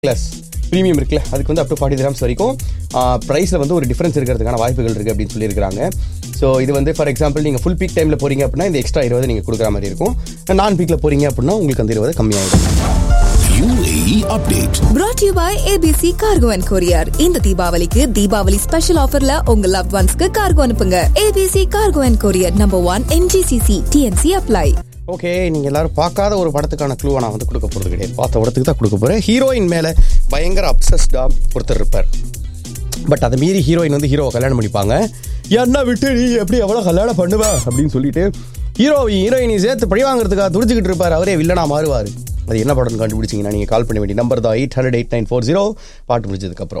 Class premium இருக்குல்ல அதுக்கு வந்து அப் டு ஃபார்ட்டி கிராம்ஸ் வரைக்கும் ப்ரைஸில் வந்து ஒரு டிஃபரன்ஸ் இருக்கிறதுக்கான வாய்ப்புகள் இருக்குது அப்படின்னு சொல்லியிருக்காங்க ஸோ இது வந்து ஃபார் எக்ஸாம்பிள் நீங்கள் ஃபுல் பீக் டைமில் போகிறீங்க அப்படின்னா இந்த எக்ஸ்ட்ரா இருபது நீங்கள் கொடுக்குற மாதிரி இருக்கும் நான் பீக்கில் போகிறீங்க அப்படின்னா உங்களுக்கு அந்த இருபது கம்மியாகிடும் UAE update. brought to you by ABC Cargo and Courier இந்த தீபாவளிக்கு தீபாவளி ஸ்பெஷல் ஆஃபர்ல உங்க லவ் ஒன்ஸ்க்கு கார்கோ அனுப்புங்க ABC Cargo and Courier number one MGCC TNC apply okay நீங்கள் எல்லாரும் பார்க்காத ஒரு படத்துக்கான க்ளூவை நான் வந்து கொடுக்க போகிறது கிடையாது பார்த்த படத்துக்கு தான் கொடுக்க போகிறேன் ஹீரோயின் மேலே பயங்கர அப்சஸ்டாக ஒருத்தர் இருப்பார் பட் அதை மீறி ஹீரோயின் வந்து ஹீரோவை கல்யாணம் பண்ணிப்பாங்க என்ன விட்டு நீ எப்படி எவ்வளோ கல்யாணம் பண்ணுவ அப்படின்னு சொல்லிட்டு ஹீரோ ஹீரோயினை சேர்த்து பழி வாங்குறதுக்காக துடிச்சிக்கிட்டு இருப்பார் அவரே வில்லனா மாறுவார் அது என்ன படம்னு கண்டுபிடிச்சிங்கன்னா நீங்கள் கால் பண்ண வேண்டிய நம்பர் தான் eight hundred eight nine four zero பாட்டு முடிச்சதுக்கப்புறம்